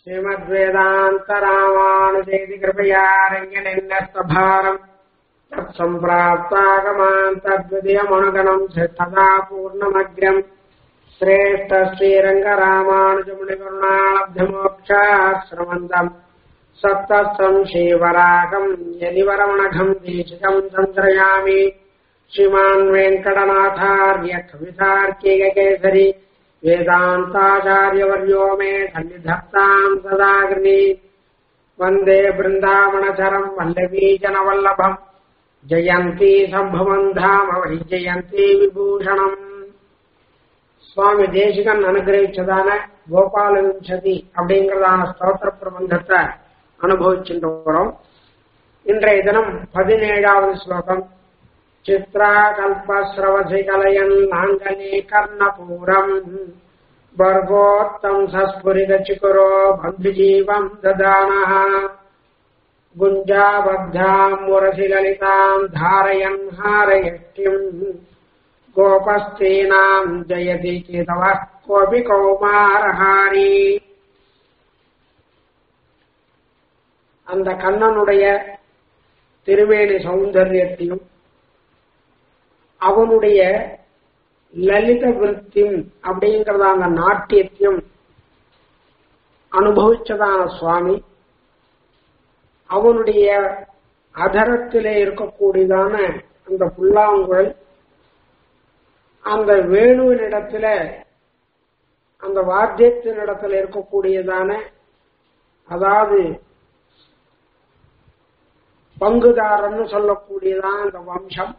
श्रीमद्वेदान्तरामानुजेति कृपया रङ्गनिन्नस्तभारम् तत्सम्प्राप्तागमान् तद्विदयमनुगणम् तदा पूर्णमग्र्यम् श्रेष्ठ श्रीरङ्गरामानुजमुनिकरुणालब्धमोक्षाश्रमन्तम् सप्तम् श्रीवरागम् यदिवरमणघम् देशिकम् तन्त्रयामि श्रीमान् वेङ्कटनाथार्य कवितार्किककेसरी वेदान्ताचार्यवर्यो मे सन्निधत्ताम् सदाग्नि वन्दे बृन्दावनचरम् वल्लवीजनवल्लभम् ஜெயந்தி சம்பவம் தாம ஜெயந்தி விபூஷணம் சுவாமி தேசிகன் அனுகிரகிச்சதான கோபால விம்சதி அப்படிங்கறதான ஸ்தோத்திர பிரபந்தத்தை அனுபவிச்சுட்டு வரோம் இன்றைய தினம் பதினேழாவது ஸ்லோகம் சித்ரா கல்பஸ்ரவசி கலையன் நாங்கனே கர்ணபூரம் வர்கோத்தம் சஸ்புரித சிகுரோ பந்துஜீவம் ததானः गुञ्जाबद्धाम् मुरसि ललिताम् धारयन् हारयष्टिम् गोपस्तीनाम् जयति केतवः कोऽपि कौमारहारी அந்த கண்ணனுடைய திருவேணி சௌந்தரியத்தையும் அவனுடைய லலித விருத்தியும் அப்படிங்கறத அந்த நாட்டியத்தையும் அனுபவிச்சதான சுவாமி அவனுடைய அதரத்திலே இருக்கக்கூடியதான அந்த புல்லாங்குழல் அந்த வேணுவினிடத்துல அந்த வாத்தியத்தினிடத்துல இருக்கக்கூடியதான அதாவது பங்குதாரன்னு சொல்லக்கூடியதான அந்த வம்சம்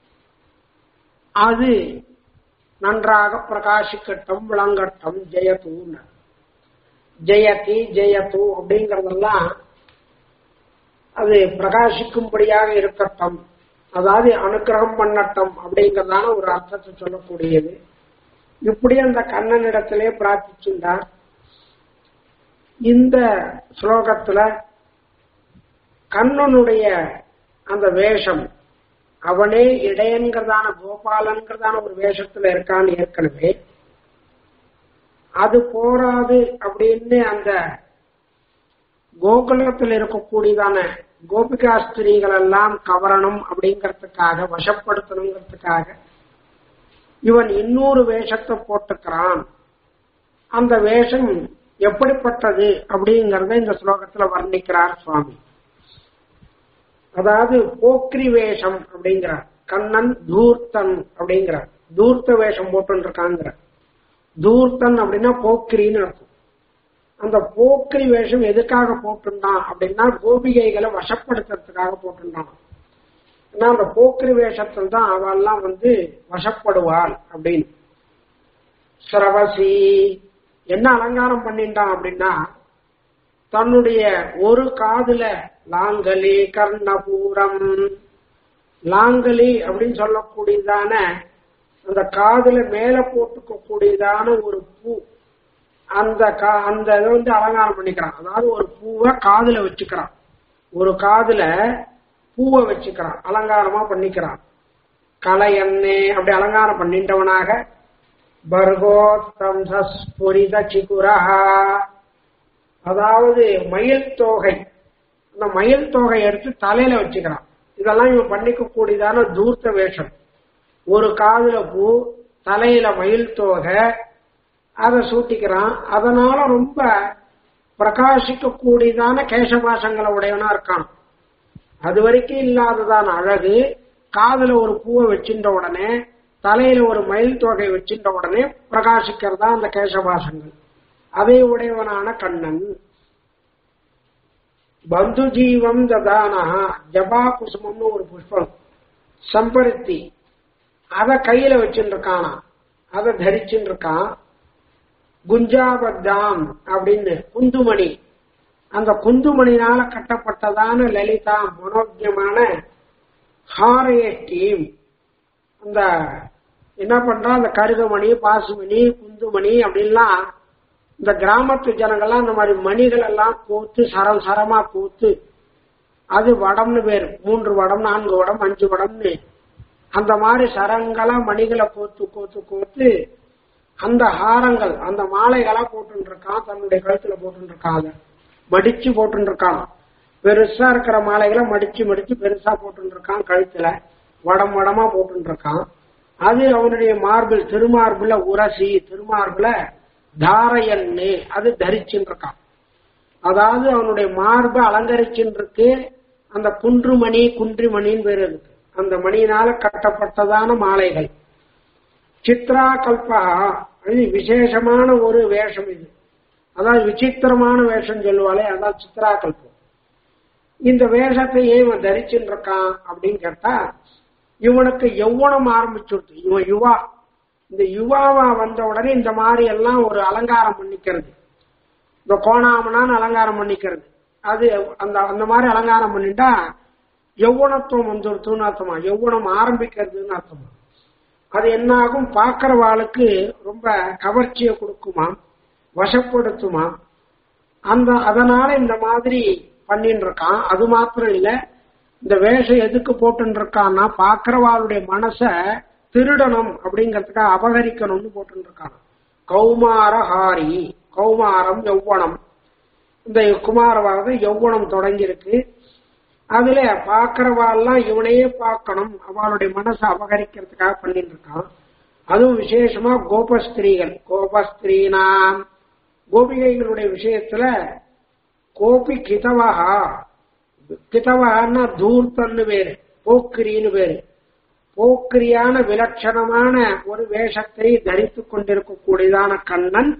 அது நன்றாக பிரகாசிக்கட்டும் விளங்கட்டும் ஜெயத்தூன்னு ஜெயதி ஜெயத்து அப்படிங்கறதெல்லாம் அது பிரகாசிக்கும்படியாக இருக்கட்டும் அதாவது அனுகிரகம் பண்ணட்டும் அப்படிங்கறதான ஒரு அர்த்தத்தை சொல்லக்கூடியது இப்படி அந்த கண்ணனிடத்திலே பிரார்த்திச்சுட்டார் இந்த ஸ்லோகத்துல கண்ணனுடைய அந்த வேஷம் அவனே இடையன்கிறதான கோபாலன்கிறதான ஒரு வேஷத்துல இருக்கான்னு ஏற்கனவே அது போராது அப்படின்னு அந்த கோகுலத்தில் இருக்கக்கூடியதான கோபிகா ஸ்திரீகள் எல்லாம் கவரணும் அப்படிங்கறதுக்காக வசப்படுத்தணுங்கிறதுக்காக இவன் இன்னொரு வேஷத்தை போட்டுக்கிறான் அந்த வேஷம் எப்படிப்பட்டது அப்படிங்கறத இந்த ஸ்லோகத்துல வர்ணிக்கிறார் சுவாமி அதாவது போக்ரி வேஷம் அப்படிங்கிறார் கண்ணன் தூர்த்தன் அப்படிங்கிறார் தூர்த்த வேஷம் போட்டு இருக்காங்கிற தூர்த்தன் அப்படின்னா போக்கிரின்னு அர்த்தம் அந்த போக்கிரி வேஷம் எதுக்காக போட்டிருந்தான் அப்படின்னா கோபிகைகளை வசப்படுத்துறதுக்காக போட்டிருந்தான் ஏன்னா அந்த போக்கிரி வேஷத்தில் தான் அவெல்லாம் வந்து வசப்படுவாள் அப்படின்னு சிரவசி என்ன அலங்காரம் பண்ணிட்டான் அப்படின்னா தன்னுடைய ஒரு காதுல லாங்கலி கர்ணபூரம் லாங்கலி அப்படின்னு சொல்லக்கூடியதான அந்த காதுல மேல போட்டுக்க கூடியதான ஒரு பூ அந்த அந்த இதை வந்து அலங்காரம் பண்ணிக்கிறான் அதாவது ஒரு பூவை காதுல வச்சுக்கிறான் ஒரு காதுல பூவை வச்சுக்கிறான் அலங்காரமா பண்ணிக்கிறான் கலை எண்ணே அப்படி அலங்காரம் பண்ணிட்டவனாக பர்கோத்தம் சஸ்புரித சிகுரஹா அதாவது மயில் தோகை அந்த மயில் தொகை எடுத்து தலையில வச்சுக்கிறான் இதெல்லாம் இவன் பண்ணிக்க கூடியதான தூர்த்த வேஷம் ஒரு காதுல பூ தலையில மயில் தோகை அதை சூட்டிக்கிறான் அதனால ரொம்ப பிரகாசிக்க கூடியதான கேசபாசங்களை உடையவனா இருக்கான் அது வரைக்கும் இல்லாததான அழகு காதுல ஒரு பூவை வச்சின்ற உடனே தலையில ஒரு மயில் தொகை வச்சின்ற உடனே பிரகாசிக்கிறதா அந்த கேசபாசங்கள் அதை உடையவனான கண்ணன் பந்து ஜீவம் ததானஹா ஜபா குசுமம்னு ஒரு புஷ்பம் சம்பருத்தி அத கையில வச்சுட்டு இருக்கானா அதை தரிச்சுட்டு இருக்கான் குஞ்சாபத்தாம் அப்படின்னு குந்துமணி அந்த குந்துமணினால கட்டப்பட்டதான லலிதா மனோஜமான ஹாரையட்டீம் அந்த என்ன பண்றா அந்த கருகமணி பாசுமணி குந்துமணி அப்படின்லாம் இந்த கிராமத்து ஜனங்கள்லாம் இந்த மாதிரி மணிகள் எல்லாம் கோத்து சரம் சரமா கோத்து அது வடம்னு பேர் மூன்று வடம் நான்கு வடம் அஞ்சு வடம்னு அந்த மாதிரி சரங்களா மணிகளை கோத்து கோத்து கோத்து அந்த ஹாரங்கள் அந்த மாலைகளா போட்டு இருக்கான் தன்னுடைய கழுத்துல போட்டு இருக்கான் அதை மடிச்சு போட்டு இருக்கான் பெருசா இருக்கிற மாலைகளை மடிச்சு மடிச்சு பெருசா போட்டு இருக்கான் கழுத்துல வடம் வடமா போட்டு இருக்கான் அது அவனுடைய மார்பிள் திருமார்புல உரசி திருமார்புல தாரையன்னு அது தரிச்சுன்னு இருக்கான் அதாவது அவனுடைய மார்பு அலங்கரிச்சுன்னு இருக்கு அந்த குன்றுமணி குன்றிமணின்னு பேர் இருக்கு அந்த மணியினால கட்டப்பட்டதான மாலைகள் சித்ரா கல்பா இது விசேஷமான ஒரு வேஷம் இது அதாவது விசித்திரமான வேஷம் சொல்லுவாளே அதான் சித்ரா கல்பம் இந்த வேஷத்தை ஏன் இவன் தரிச்சுட்டு இருக்கான் அப்படின்னு கேட்டா இவனுக்கு எவ்வளவு ஆரம்பிச்சுடுது இவன் யுவா இந்த யுவாவா வந்த உடனே இந்த மாதிரி எல்லாம் ஒரு அலங்காரம் பண்ணிக்கிறது இந்த கோணாமனான்னு அலங்காரம் பண்ணிக்கிறது அது அந்த அந்த மாதிரி அலங்காரம் பண்ணிட்டா எவ்வளத்துவம் வந்துடுத்துன்னு அர்த்தமா எவ்வளம் ஆரம்பிக்கிறதுன்னு அர்த்தமா அது என்ன ஆகும் பார்க்கிறவாளுக்கு ரொம்ப கவர்ச்சியை கொடுக்குமா வசப்படுத்துமா அந்த அதனால இந்த மாதிரி பண்ணிட்டு இருக்கான் அது மாத்திரம் இல்ல இந்த வேஷம் எதுக்கு போட்டு இருக்கான்னா பாக்குறவாளுடைய மனச திருடணும் அப்படிங்கறதுக்காக அபகரிக்கணும்னு போட்டு இருக்கான் கௌமாரஹாரி கௌமாரம் யௌவனம் இந்த குமாரவாதம் யௌவனம் தொடங்கி இருக்கு அதுல பாக்குறவாள்லாம் இவனையே பார்க்கணும் அவளுடைய மனசை அபகரிக்கிறதுக்காக பண்ணிட்டு இருக்கான் அதுவும் விசேஷமா கோபஸ்திரீகள் கோபஸ்திரீனாம் கோபிகைகளுடைய விஷயத்துல கோபி கிதவஹா கிதவஹான்னா தூர்த்தன்னு பேரு போக்கிரின்னு பேரு போக்கிரியான விலட்சணமான ஒரு வேஷத்தை தரித்துக் கொண்டிருக்கக்கூடியதான கண்ணன்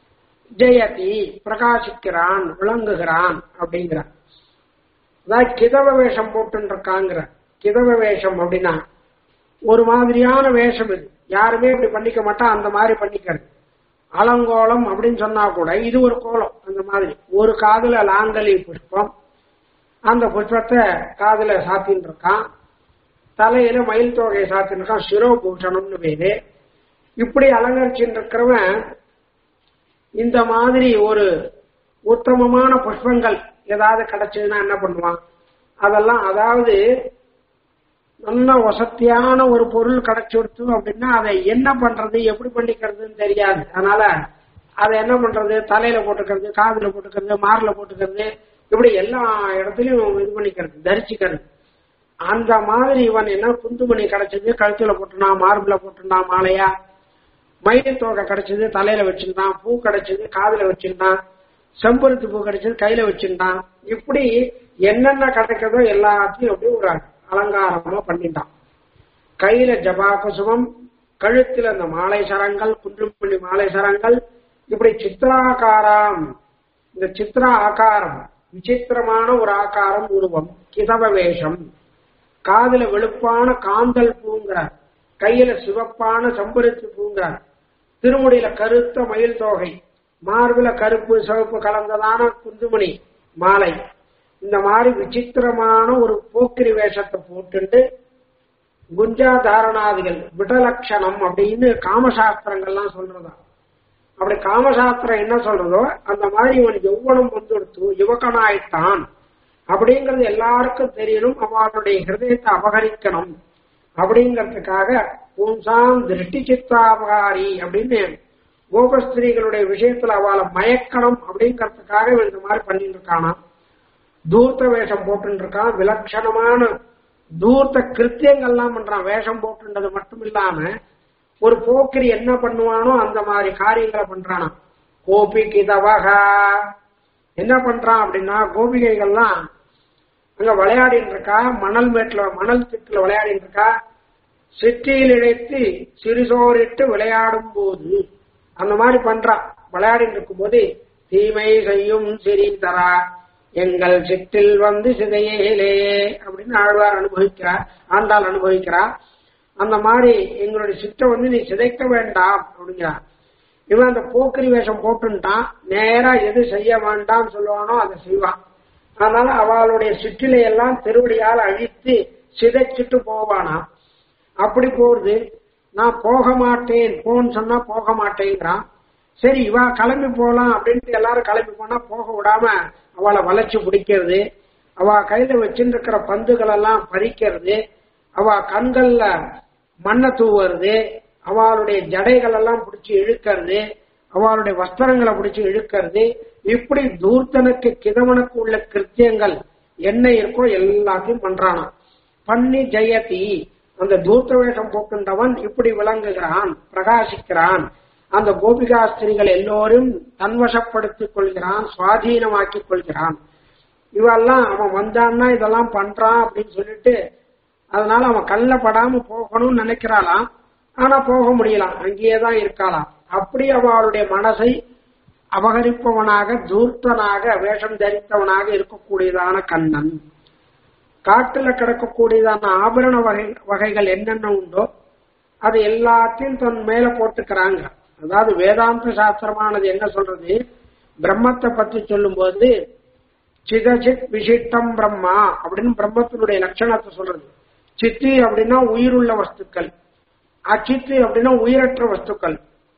ஜெயதி பிரகாசிக்கிறான் விளங்குகிறான் அப்படிங்கிறான் அதாவது கிதவ வேஷம் போட்டுருக்காங்கிற கிதவ வேஷம் அப்படின்னா ஒரு மாதிரியான வேஷம் இது யாருமே இப்படி பண்ணிக்க மாட்டா அந்த மாதிரி பண்ணிக்கிறது அலங்கோலம் அப்படின்னு சொன்னா கூட இது ஒரு கோலம் அந்த மாதிரி ஒரு காதுல லாங்கலி புஷ்பம் அந்த புஷ்பத்தை காதுல சாத்தின்னு இருக்கான் தலையில மயில் தொகையை சாத்தின்னு இருக்கான் சிரோபூஷணம்னு பேரு இப்படி அலங்கரிச்சுட்டு இருக்கிறவன் இந்த மாதிரி ஒரு உத்தமமான புஷ்பங்கள் ஏதாவது கிடைச்சதுன்னா என்ன பண்ணுவான் அதெல்லாம் அதாவது நல்ல வசத்தியான ஒரு பொருள் கிடைச்சுடுத்து அப்படின்னா அதை என்ன பண்றது எப்படி பண்ணிக்கிறதுன்னு தெரியாது அதனால அதை என்ன பண்றது தலையில போட்டுக்கிறது காதுல போட்டுக்கிறது மார்ல போட்டுக்கிறது இப்படி எல்லா இடத்துலயும் இது பண்ணிக்கிறது தரிச்சுக்கிறது அந்த மாதிரி இவன் என்ன குந்துமணி கிடைச்சது கழுத்துல போட்டுனான் மார்பிள போட்டுனான் மாலையா மயில் தோகை கிடைச்சது தலையில வச்சிருந்தான் பூ கிடைச்சது காதுல வச்சிருந்தான் செம்பருத்தி பூ கிடைச்சது கையில வச்சிருந்தான் இப்படி என்னென்ன கிடைக்கிறதோ எல்லாத்தையும் அப்படியே ஒரு அலங்காரமா பண்ணிட்டான் கையில ஜபா குசுமம் கழுத்துல அந்த மாலை சரங்கள் குன்றுமணி மாலை சரங்கள் இப்படி சித்திராகாரம் இந்த சித்ரா ஆகாரம் விசித்திரமான ஒரு ஆகாரம் உருவம் கிதவ வேஷம் காதுல வெளுப்பான காந்தல் பூங்கிறார் கையில சிவப்பான செம்பருத்தி பூங்கிறார் திருமுடியில கருத்த மயில் தோகை மார்பில கருப்பு சிவப்பு கலந்ததான குந்துமணி மாலை இந்த மாதிரி விசித்திரமான ஒரு போக்கிரி வேஷத்தை போட்டுண்டு குஞ்சா தாரணாதிகள் விடலட்சணம் அப்படின்னு காமசாஸ்திரங்கள்லாம் சொல்றதா அப்படி காமசாஸ்திரம் என்ன சொல்றதோ அந்த மாதிரி இவன் எவ்வளவு வந்துடுத்து யுவகனாயிட்டான் அப்படிங்கறது எல்லாருக்கும் தெரியணும் அவளுடைய ஹிருதயத்தை அபகரிக்கணும் அப்படிங்கறதுக்காக பும்சாம் திருஷ்டி சித்தாபகாரி அப்படின்னு கோபஸ்திரீகளுடைய விஷயத்துல அவளை மயக்கணும் அப்படிங்கறதுக்காக இவன் இந்த மாதிரி பண்ணிட்டு இருக்கானா தூர்த்த வேஷம் போட்டு இருக்கான் விலட்சணமான தூர்த்த கிருத்தியங்கள்லாம் பண்றான் வேஷம் போட்டுன்றது மட்டும் இல்லாம ஒரு போக்கிரி என்ன பண்ணுவானோ அந்த மாதிரி காரியங்களை பண்றானா கோபி கிதவகா என்ன பண்றான் அப்படின்னா கோபிகைகள்லாம் அங்க விளையாடிட்டு இருக்கா மணல் மேட்ல மணல் திட்டுல விளையாடிட்டு இருக்கா சிற்றியில் இழைத்து சிறுசோரிட்டு விளையாடும் போது அந்த மாதிரி பண்றா விளையாடிட்டு இருக்கும் போது தீமை செய்யும் சிறிதரா எங்கள் சிற்றில் வந்து சிதையிலே அப்படின்னு ஆழ்வார் அனுபவிக்கிறார் ஆண்டாள் அனுபவிக்கிறார் அந்த மாதிரி எங்களுடைய சித்தை வந்து நீ சிதைக்க வேண்டாம் அப்படிங்கிறார் இவன் அந்த போக்கிரி வேஷம் போட்டுட்டான் நேரா எது செய்ய வேண்டாம் சொல்லுவானோ அதை செய்வான் அதனால அவளுடைய சிற்றிலை எல்லாம் திருவடியால் அழித்து சிதைச்சிட்டு போவானா அப்படி போறது நான் போக மாட்டேன் போன்னு சொன்னா போக மாட்டேங்கிறான் சரி இவா கிளம்பி போலாம் அப்படின்ட்டு எல்லாரும் கிளம்பி போனா போக விடாம அவளை வளைச்சு பிடிக்கிறது அவ கையில வச்சுருக்கிற பந்துகள் எல்லாம் பறிக்கிறது அவ கண்கள்ல மண்ணை தூவுறது அவளுடைய ஜடைகள் எல்லாம் பிடிச்சி இழுக்கிறது அவளுடைய வஸ்திரங்களை பிடிச்சி இழுக்கிறது இப்படி தூர்த்தனுக்கு கிதவனுக்கு உள்ள கிருத்தியங்கள் என்ன இருக்கோ எல்லாத்தையும் பண்றானா பண்ணி ஜெயதி அந்த தூர்த்த வேஷம் போக்கின்றவன் இப்படி விளங்குகிறான் பிரகாசிக்கிறான் அந்த கோபிகாஸ்திரிகள் எல்லோரும் தன்வசப்படுத்திக் கொள்கிறான் சுவாதீனமாக்கிக் கொள்கிறான் இவெல்லாம் அவன் வந்தான்னா இதெல்லாம் பண்றான் அப்படின்னு சொல்லிட்டு அதனால அவன் கல்ல படாம போகணும்னு நினைக்கிறாளாம் ஆனா போக முடியலாம் அங்கேயே தான் இருக்காளாம் அப்படி அவளுடைய மனசை அபகரிப்பவனாக தூர்த்தனாக வேஷம் தரித்தவனாக இருக்கக்கூடியதான கண்ணன் காட்டுல கிடக்கக்கூடியதான ஆபரண வகை வகைகள் என்னென்ன உண்டோ அது எல்லாத்தையும் தன் மேல போட்டுக்கிறாங்க அதாவது வேதாந்த சாஸ்திரமானது என்ன சொல்றது பிரம்மத்தை பற்றி சொல்லும்போது சிதசித் விசிஷ்டம் பிரம்மா அப்படின்னு பிரம்மத்தினுடைய லட்சணத்தை சொல்றது சித்தி அப்படின்னா உயிருள்ள வஸ்துக்கள் அச்சித்து அப்படின்னா உயிரற்ற வஸ்துக்கள்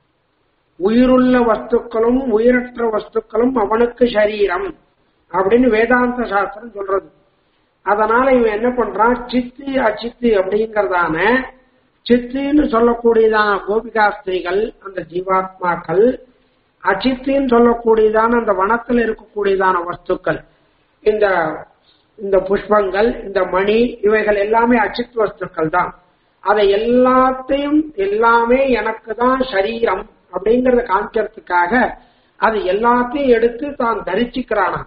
உயிருள்ள வஸ்துக்களும் உயிரற்ற வஸ்துக்களும் அவனுக்கு சரீரம் அப்படின்னு வேதாந்த சாஸ்திரம் சொல்றது அதனால இவன் என்ன பண்றான் சித்து அச்சித்து அப்படிங்கறதான சித்தின்னு சொல்லக்கூடியதான கோபிகாஸ்திரிகள் அந்த ஜீவாத்மாக்கள் அச்சித்தின்னு சொல்லக்கூடியதான அந்த வனத்தில் இருக்கக்கூடியதான வஸ்துக்கள் இந்த இந்த புஷ்பங்கள் இந்த மணி இவைகள் எல்லாமே அச்சித் வஸ்துக்கள் தான் அதை எல்லாத்தையும் எல்லாமே எனக்கு தான் சரீரம் அப்படிங்கறத காமிக்கிறதுக்காக அது எல்லாத்தையும் எடுத்து தான் தரிச்சுக்கிறானா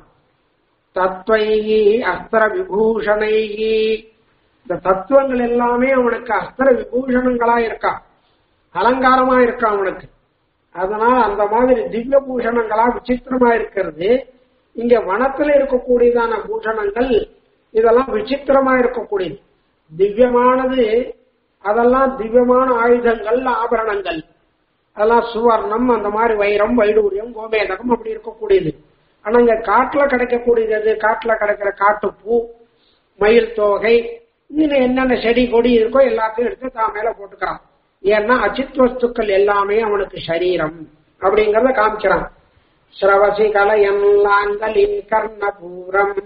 தத்வைகி அஸ்திர விபூஷணைகி இந்த தத்துவங்கள் எல்லாமே அவனுக்கு அஸ்திர விபூஷணங்களா இருக்கா அலங்காரமா இருக்கா அவனுக்கு அதனால அந்த மாதிரி திவ்ய பூஷணங்களா விசித்திரமா இருக்கிறது இங்க வனத்துல இருக்கக்கூடியதான பூஷணங்கள் இதெல்லாம் விசித்திரமா இருக்கக்கூடியது திவ்யமானது அதெல்லாம் திவ்யமான ஆயுதங்கள் ஆபரணங்கள் அதெல்லாம் சுவர்ணம் அந்த மாதிரி வைரம் வைடூரியம் கோமேதகம் அப்படி இருக்கக்கூடியது ஆனா இங்க காட்டுல கிடைக்கக்கூடியது காட்டுல கிடைக்கிற காட்டு பூ மயில் தோகை இதுல என்னென்ன செடி கொடி இருக்கோ எல்லாத்தையும் எடுத்து தான் மேல போட்டுக்கிறான் ஏன்னா அச்சித் வஸ்துக்கள் எல்லாமே அவனுக்கு சரீரம் அப்படிங்கறத காமிக்கிறான் ஸ்ரவசி கலையல்லாங்கலி கர்ணபூரம்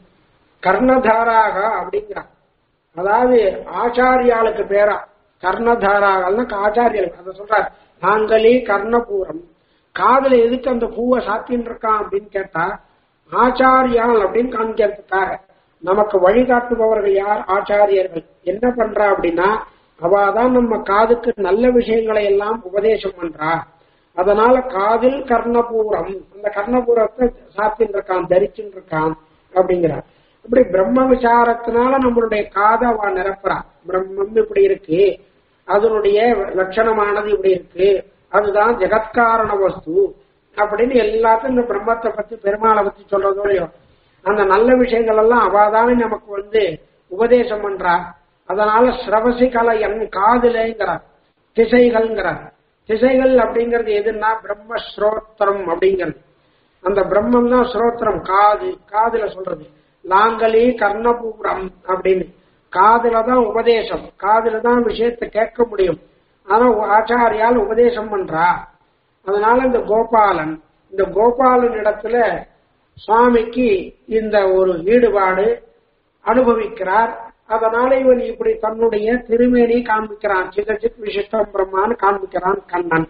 கர்ணதாராக அப்படிங்கிறான் அதாவது ஆச்சாரியாளுக்கு பேரா கர்ணதாராகல்னா ஆச்சாரியர்கள் அதை சொல்றார் தாங்களி கர்ணபூரம் காதுல எதுக்கு அந்த பூவை சாத்தின்னு இருக்கான் அப்படின்னு கேட்டா ஆச்சாரியால் அப்படின்னு காமிக்கிறதுக்காக நமக்கு வழிகாட்டுபவர்கள் யார் ஆச்சாரியர்கள் என்ன பண்றா அப்படின்னா அவாதான் நம்ம காதுக்கு நல்ல விஷயங்களை எல்லாம் உபதேசம் பண்றா அதனால காதில் கர்ணபூரம் அந்த கர்ணபூரத்தை சாத்தின்னு இருக்கான் தரிச்சுன்னு இருக்கான் அப்படிங்கிறார் இப்படி பிரம்ம விசாரத்தினால நம்மளுடைய காதை அவ நிரப்புறா பிரம்மம் இப்படி இருக்கு அதனுடைய லட்சணமானது இப்படி இருக்கு அதுதான் ஜெகத்காரண வஸ்து அப்படின்னு எல்லாத்தையும் இந்த பிரம்மத்தை பத்தி பெருமாளை பத்தி சொல்றதோ இல்லையோ அந்த நல்ல விஷயங்கள் எல்லாம் அவாதானே நமக்கு வந்து உபதேசம் பண்றா அதனால ஸ்ரவசி கலை என் காதுலேங்கிறார் திசைகள்ங்கிறார் திசைகள் அப்படிங்கிறது எதுன்னா பிரம்ம ஸ்ரோத்திரம் அப்படிங்கிறது அந்த பிரம்மம் தான் ஸ்ரோத்திரம் காது காதுல சொல்றது லாங்கலி கர்ணபூரம் அப்படின்னு காதுல தான் உபதேசம் காதுல தான் விஷயத்தை கேட்க முடியும் ஆனா ஆச்சாரியால் உபதேசம் பண்றா அதனால இந்த கோபாலன் இந்த கோபாலன் இடத்துல சுவாமிக்கு இந்த ஒரு ஈடுபாடு அனுபவிக்கிறார் அதனால இவன் இப்படி தன்னுடைய திருமேனி காண்பிக்கிறான் சிதச்சித் விசிஷ்டம் பிரம்மான்னு காண்பிக்கிறான் கண்ணன்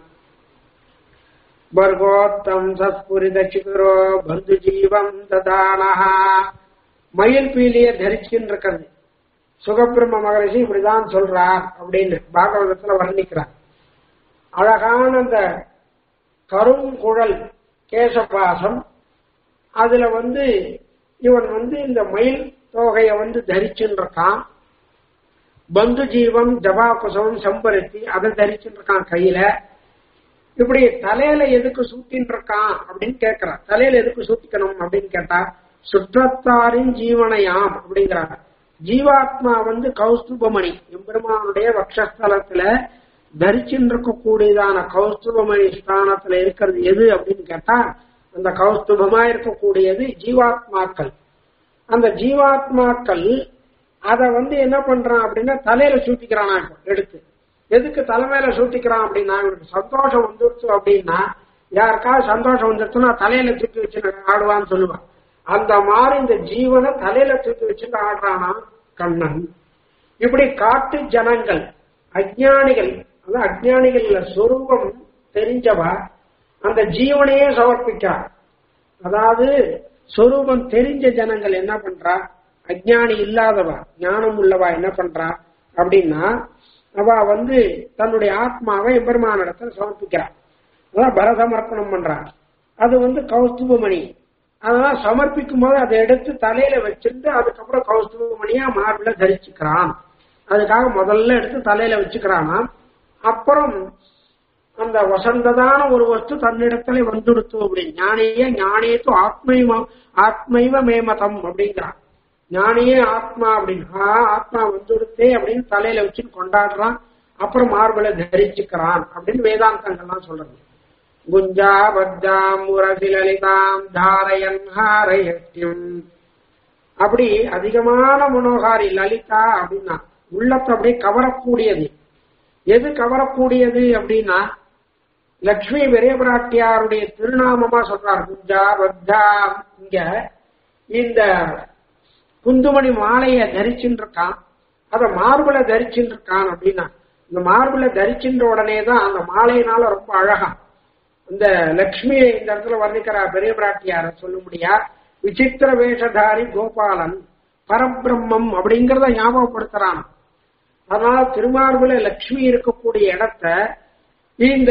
பர்கோத்தம் சத்புரித சிகுரோ பந்து ஜீவம் ததானஹா மயில் பீலிய தரிச்சுன்னு இருக்கிறது சுகபிரம்ம மகரிஷி இப்படிதான் சொல்றார் அப்படின்னு பாகவதத்துல வர்ணிக்கிறார் அழகான அந்த கருங்குழல் கேசபாசம் அதுல வந்து இவன் வந்து இந்த மயில் தோகைய வந்து தரிச்சுன்னு இருக்கான் பந்து ஜீவம் ஜபா குசவம் செம்பருத்தி அதை தரிச்சுட்டு இருக்கான் கையில இப்படி தலையில எதுக்கு சூட்டின்னு இருக்கான் அப்படின்னு கேட்கிறான் தலையில எதுக்கு சூட்டிக்கணும் அப்படின்னு கேட்டா சுற்றத்தாரின் ஜீவனையாம் அப்படிங்கிறாங்க ஜீவாத்மா வந்து கௌஸ்துபமணி எம்பெருமானுடைய வக்ஷஸ்தலத்துல தரிச்சுட்டு இருக்கக்கூடியதான கௌஸ்துபமணி ஸ்தானத்துல இருக்கிறது எது அப்படின்னு கேட்டா அந்த கௌஸ்துபமா இருக்கக்கூடியது ஜீவாத்மாக்கள் அந்த ஜீவாத்மாக்கள் அத வந்து என்ன பண்றான் அப்படின்னா தலையில சூட்டிக்கிறான் எடுத்து எதுக்கு தலைமையில சூட்டிக்கிறான் அப்படின்னா இவனுக்கு சந்தோஷம் வந்துருச்சு அப்படின்னா யாருக்காவது சந்தோஷம் வந்துருச்சுன்னா தலையில தூக்கி வச்சு ஆடுவான்னு சொல்லுவான் அந்த மாதிரி இந்த ஜீவனை தலையில தூக்கி வச்சுட்டு ஆடுறானா கண்ணன் இப்படி காட்டு ஜனங்கள் அஜானிகள் அது அஜ்ஞானிகள்ல சொரூபம் தெரிஞ்சவா அந்த ஜீவனையே சமர்ப்பிக்கிறார் அதாவது சொரூபம் தெரிஞ்ச ஜனங்கள் என்ன பண்றா அஜ்ஞானி இல்லாதவா ஞானம் உள்ளவா என்ன பண்றா அப்படின்னா அவ வந்து தன்னுடைய ஆத்மாவை எம்பெருமானிடத்துல சமர்ப்பிக்கிறா அதான் பரசமர்ப்பணம் பண்றா அது வந்து கௌஸ்துபமணி அதெல்லாம் சமர்ப்பிக்கும் போது அதை எடுத்து தலையில வச்சிருந்து அதுக்கப்புறம் கௌஸ்துபமணியா மார்பிள தரிச்சுக்கிறான் அதுக்காக முதல்ல எடுத்து தலையில வச்சுக்கிறானாம் அப்புறம் அந்த வசந்ததான ஒரு வஸ்து தன்னிடத்துல வந்துடுத்து அப்படின்னு ஞானிய ஞானியத்து ஆத்மைவ ஆத்மைவ மேமதம் அப்படிங்கிறான் ஞானியே ஆத்மா அப்படின்னு ஆ, ஆத்மா வந்துடுத்தே அப்படின்னு தலையில வச்சு கொண்டாடுறான் அப்புறம் மார்பலை தரிச்சுக்கிறான் அப்படின்னு வேதாந்தங்கள்லாம் சொல்றது குஞ்சா பத்தாம் முரசிலலிதாம் தாரயன் ஹாரயத்தியும் அப்படி அதிகமான மனோகாரி லலிதா அப்படின்னா உள்ளத்தை அப்படியே கவரக்கூடியது எது கவரக்கூடியது அப்படின்னா லக்ஷ்மி பெரிய பிராட்டியாருடைய திருநாமமா சொல்றார் குஞ்சா பத்தா இங்க இந்த குந்துமணி மாலைய தரிச்சுட்டு இருக்கான் அத மார்புல தரிச்சுட்டு இருக்கான் அப்படின்னா இந்த மார்புல தரிச்சுன்ற உடனே தான் அந்த மாலையினால ரொம்ப அழகா இந்த லக்ஷ்மியை இந்த இடத்துல வர்ணிக்கிறார் பெரிய பிராட்டியார சொல்ல முடியா விசித்திர வேஷதாரி கோபாலன் பரபிரம்மம் அப்படிங்கறத ஞாபகப்படுத்துறான் அதனால திருமார்புல லக்ஷ்மி இருக்கக்கூடிய இடத்த இந்த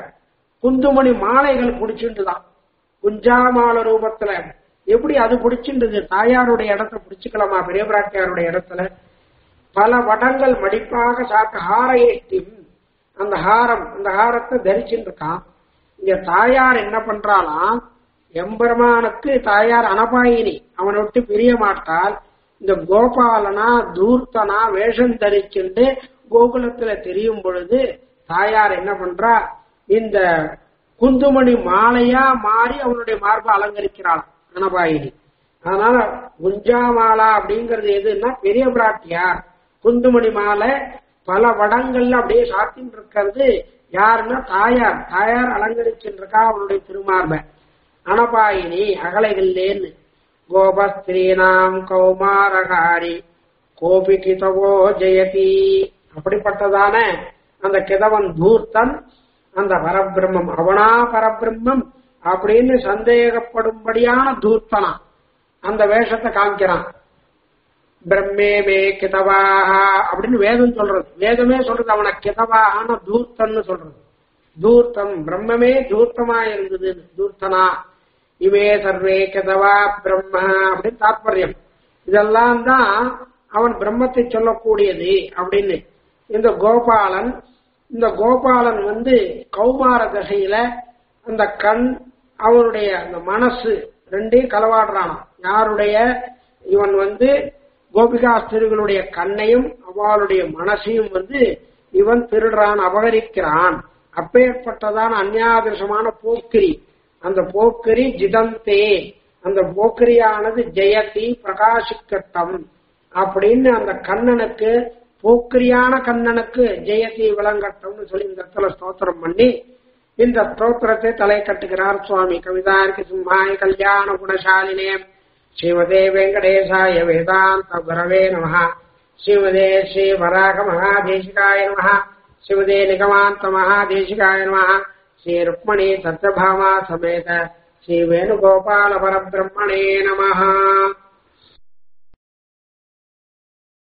குந்துமணி மாலைகள் பிடிச்சிட்டுதான் குஞ்சாமால ரூபத்துல எப்படி அது பிடிச்சின்றது தாயாருடைய இடத்த பிடிச்சுக்கலாமா பெரிய பிராட்டியாருடைய இடத்துல பல வடங்கள் மடிப்பாக சாக்க ஹாரையேட்டி அந்த ஹாரம் அந்த ஹாரத்தை தரிச்சுட்டு இருக்கான் இங்க தாயார் என்ன பண்றாளாம் எம்பெருமானுக்கு தாயார் அனபாயினி அவனை விட்டு பிரிய மாட்டால் இந்த கோபாலனா தூர்த்தனா வேஷம் தரிச்சுண்டு கோகுலத்துல தெரியும் பொழுது தாயார் என்ன பண்றா இந்த குந்துமணி மாலையா மாறி அவனுடைய மார்பை அலங்கரிக்கிறாள் அனபாயினி அதனால குஞ்சாமாலா அப்படிங்கறது எதுன்னா பெரிய பிராட்டியார் குந்துமணி மாலை பல வடங்கள்ல அப்படியே சாத்தின்னு இருக்கிறது யாருன்னா தாயார் தாயார் அலங்கரிச்சுட்டு இருக்கா அவனுடைய திருமார்பை அனபாயினி அகலைகள்லேன்னு கோபஸ்திரீனாம் கௌமாரகாரி கோபி கிதவோ ஜெயதி அப்படிப்பட்டதான அந்த கிதவன் தூர்த்தன் அந்த பரபிரம்மம் அவனா பரபிரம்மம் அப்படின்னு சந்தேகப்படும்படியான தூர்த்தனா அந்த வேஷத்தை காமிக்கிறான் பிரம்மே மே கிதவாக அப்படின்னு வேதம் சொல்றது வேதமே சொல்றது அவனை கிதவாகன தூர்த்தன்னு சொல்றது தூர்த்தம் பிரம்மமே தூர்த்தமா இருந்தது தூர்த்தனா இவே சர்வே கிதவா பிரம்ம அப்படின்னு தாற்பயம் இதெல்லாம் தான் அவன் பிரம்மத்தை சொல்லக்கூடியது அப்படின்னு இந்த கோபாலன் இந்த கோபாலன் வந்து கௌமார தசையில அந்த கண் அவனுடைய அந்த மனசு ரெண்டையும் களவாடுறான் யாருடைய இவன் வந்து கோபிகாஸ்திரிகளுடைய கண்ணையும் அவளுடைய மனசையும் வந்து இவன் திருடுறான் அபகரிக்கிறான் அப்பேற்பட்டதான அந்யாதிருஷமான போக்கிரி அந்த போக்கிரி ஜிதந்தே அந்த போக்கிரியானது ஜெயதி பிரகாசிக்கட்டம் அப்படின்னு அந்த கண்ணனுக்கு போக்கிரியான கண்ணனுக்கு ஜெயதி விளங்கட்டம்னு சொல்லி இந்த இடத்துல ஸ்தோத்திரம் பண்ணி இந்த ஸ்தோத்திரத்தை தலை கட்டுகிறார் சுவாமி கவிதார்க்கு சிம்ஹாய கல்யாண குணசாலினே ஸ்ரீமதே வெங்கடேசாய வேதாந்த குரவே நம ஸ்ரீமதே ஸ்ரீ வராக மகாதேசிகாய நம ஸ்ரீமதே நிகமாந்த மகாதேசிகாய நம ஸ்ரீ ருக்மணி சத்யபாமா சமேத ஸ்ரீ வேணுகோபால பரபிரம்மணே நம